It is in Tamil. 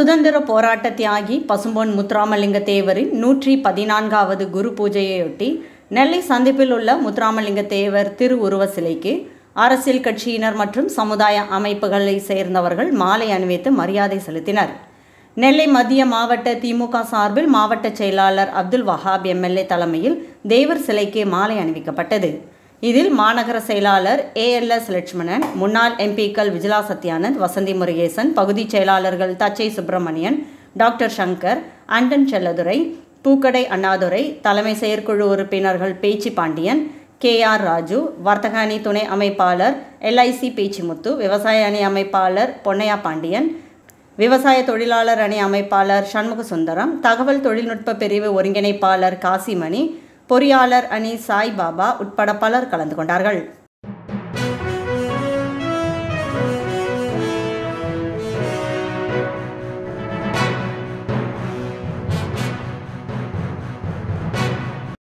சுதந்திர போராட்ட தியாகி பசும்பொன் முத்துராமலிங்க தேவரின் நூற்றி பதினான்காவது குரு பூஜையையொட்டி நெல்லை சந்திப்பில் உள்ள முத்துராமலிங்க தேவர் திருவுருவ சிலைக்கு அரசியல் கட்சியினர் மற்றும் சமுதாய அமைப்புகளை சேர்ந்தவர்கள் மாலை அணிவித்து மரியாதை செலுத்தினர் நெல்லை மத்திய மாவட்ட திமுக சார்பில் மாவட்ட செயலாளர் அப்துல் வஹாப் எம்எல்ஏ தலைமையில் தேவர் சிலைக்கு மாலை அணிவிக்கப்பட்டது இதில் மாநகர செயலாளர் ஏஎல்எஸ் லட்சுமணன் முன்னாள் எம்பிக்கள் விஜிலா சத்யானந்த் வசந்தி முருகேசன் பகுதிச் செயலாளர்கள் தச்சை சுப்பிரமணியன் டாக்டர் சங்கர் ஆண்டன் செல்லதுரை பூக்கடை அண்ணாதுரை தலைமை செயற்குழு உறுப்பினர்கள் பேச்சி பாண்டியன் கே ஆர் ராஜு வர்த்தக அணி துணை அமைப்பாளர் எல்ஐசி பேச்சிமுத்து விவசாய அணி அமைப்பாளர் பொன்னையா பாண்டியன் விவசாய தொழிலாளர் அணி அமைப்பாளர் சண்முக சுந்தரம் தகவல் தொழில்நுட்ப பிரிவு ஒருங்கிணைப்பாளர் காசிமணி பொறியாளர் அணி சாய் பாபா உட்பட பலர் கலந்து கொண்டார்கள்